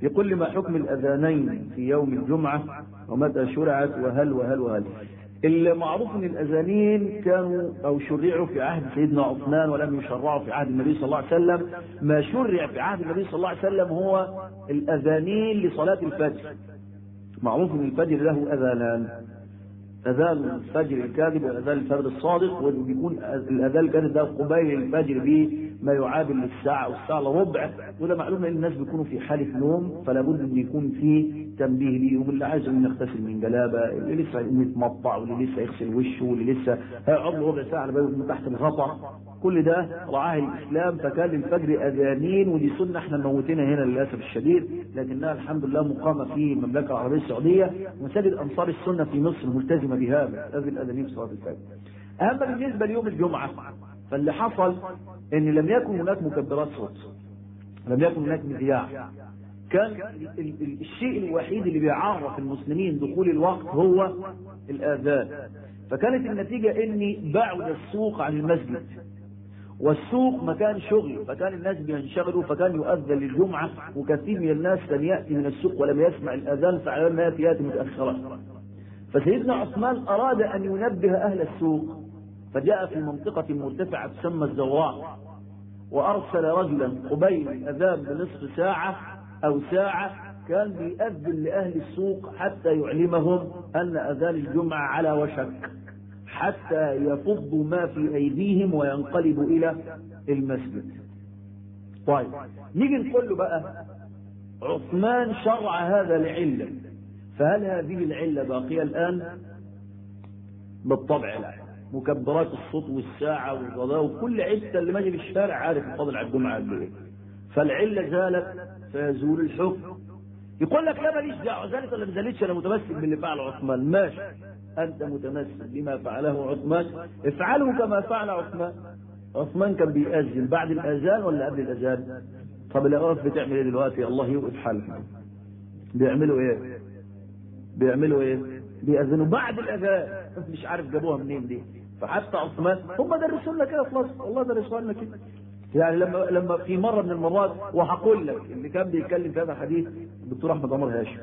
يقول لي ما حكم الأذانين في يوم الجمعة ومتى شرعت وهل وهل وهل المعروف ان الاذانين كانوا او شرعوا في عهد سيدنا عثمان ولم يشرعوا في عهد النبي صلى الله عليه وسلم ما شرع في عهد النبي صلى الله عليه وسلم هو الاذانين لصلاه الفجر معروف ان الفجر له اذانان اذان الفجر الكاذب واذان الفجر الصادق وبيكون الاذان الكاذب ده قبيل الفجر بما يعادل الساعه والساعه الا ربع وده معلوم ان الناس بيكونوا في حاله نوم فلا بد ان يكون في تنبيه ليهم اللي عايز انه يغتسل من جلابه اللي لسه يتمطع واللي لسه يغسل وشه واللي لسه هيقعد له ربع ساعه على باله من تحت الغطا كل ده رعاه الاسلام فكان للفجر اذانين ودي سنه احنا موتينها هنا للاسف الشديد لكنها الحمد لله مقامه في المملكه العربيه السعوديه ومساجد انصار السنه في مصر ملتزمه بهذا هذه الاذانين في صلاه الفجر. اما بالنسبه ليوم الجمعه فاللي حصل ان لم يكن هناك مكبرات صوت لم يكن هناك مذياع كان الشيء الوحيد اللي بيعرف المسلمين دخول الوقت هو الاذان فكانت النتيجه اني بعد السوق عن المسجد والسوق مكان شغل فكان الناس بينشغلوا فكان يؤذن للجمعة وكثير من الناس كان يأتي من السوق ولم يسمع الأذان فعلى ما يأتي يأتي متأخرا فسيدنا عثمان أراد أن ينبه أهل السوق فجاء في منطقة مرتفعة تسمى الزوراء وأرسل رجلا قبيل الأذان بنصف ساعة أو ساعة كان بيأذن لأهل السوق حتى يعلمهم أن أذان الجمعة على وشك حتى يفضوا ما في أيديهم وينقلبوا إلى المسجد طيب نيجي نقول له بقى عثمان شرع هذا لعلة فهل هذه العلة باقية الآن بالطبع لا مكبرات الصوت والساعة والغضاء وكل عدة اللي ماشي في الشارع عارف الفضل على الجمعة قد ايه فالعلة زالت فيزول الحكم يقول لك لا ماليش دعوه زالت ولا ما زالتش انا متمسك باللي فعله عثمان ماشي انت متمسك بما فعله عثمان افعله كما فعل عثمان عثمان كان بيأذن بعد الاذان ولا قبل الاذان طب الاوقاف بتعمل ايه دلوقتي الله يوقف حالها بيعملوا ايه بيعملوا ايه بيأذنوا بعد الاذان مش عارف جابوها منين دي فحتى عثمان هم درسوا لنا كده في مصر والله درسوا لنا كده يعني لما لما في مره من المرات وهقول لك اللي كان بيتكلم في هذا الحديث الدكتور احمد عمر هاشم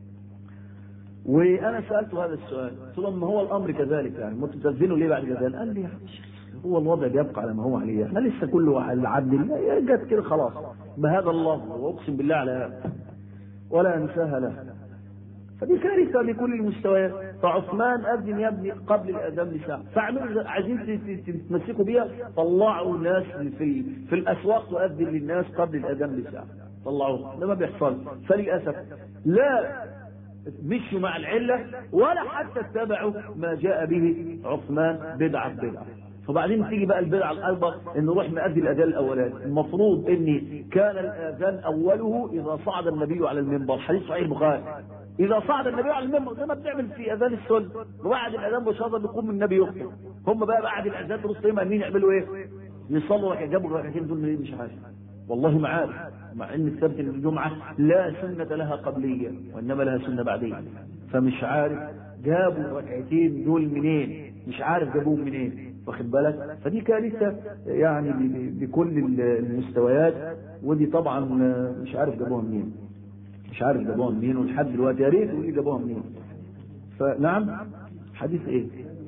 وانا سالته هذا السؤال قلت له ما هو الامر كذلك يعني ما تستاذنوا ليه بعد الاذان؟ قال لي هو الوضع بيبقى على ما هو عليه احنا لسه كل واحد عبد جت كده خلاص بهذا الله واقسم بالله على هذا ولا انساها له فدي كارثه بكل المستويات فعثمان اذن يا ابني قبل الاذان بساعه فاعملوا عايزين تتمسكوا بيها طلعوا ناس في في الاسواق تؤذن للناس قبل الاذان بساعه طلعوه ده ما بيحصل فللاسف لا مشوا مع العله ولا حتى اتبعوا ما جاء به عثمان بدعه بدعه فبعدين تيجي بقى البدعه الاكبر ان نروح نؤدي الاذان الاولاني المفروض ان كان الاذان اوله اذا صعد النبي على المنبر حديث صحيح البخاري اذا صعد النبي على المنبر زي ما بنعمل في اذان السنه وبعد الاذان مباشره بيقوم النبي يخطب هم بقى بعد الاذان نص يوم مين يعملوا ايه؟ يصلوا ركعتين جابوا الركعتين دول منين مش عارف والله ما عارف مع ان السبت الجمعه لا سنه لها قبليه وانما لها سنه بعديه فمش عارف جابوا الركعتين دول منين مش عارف جابوهم منين واخد بالك فدي كارثه يعني بكل المستويات ودي طبعا مش عارف جابوها منين مش عارف جابوها منين ولحد دلوقتي يا ريت يقول لي جابوها منين فنعم حديث ايه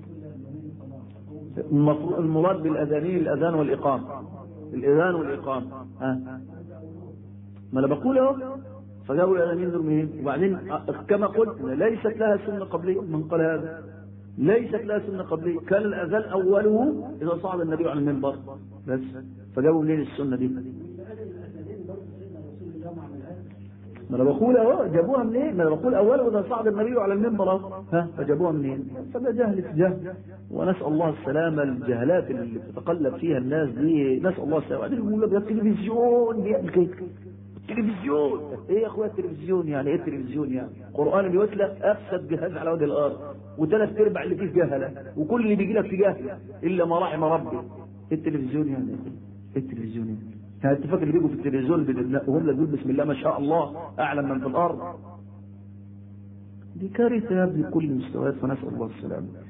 المراد بالاذانين الاذان والاقامه الاذان والاقامه ها ما انا بقول اهو فجابوا الاذانين دول منين وبعدين كما قلت ليست لها سنه قبليه من قال هذا ليست لها سنه قبليه كان الاذان اوله اذا صعد النبي على المنبر بس فجابوا منين السنه دي ما انا بقول اهو جابوها منين؟ ما انا بقول اولا اذا صعد النبي على المنبر ها فجابوها منين؟ فده جهل في جهل ونسال الله السلامه الجهلات اللي بتتقلب فيها الناس دي نسال الله السلامه بعدين يقول لك التلفزيون بيعمل كده التلفزيون ايه يا اخويا التلفزيون يعني ايه التلفزيون يعني؟ القران بيقول لك افسد جهاز على وجه الارض وثلاث ارباع اللي فيه جهله وكل اللي بيجي لك في جهله الا ما رحم ربي ايه التلفزيون يعني؟ ايه التلفزيون يعني؟ يعني انت فاكر اللي بيجوا في التلفزيون وهم يقول بسم الله ما شاء الله اعلم من في الارض دي كارثه يا ابني كل المستويات فنسال الله السلامه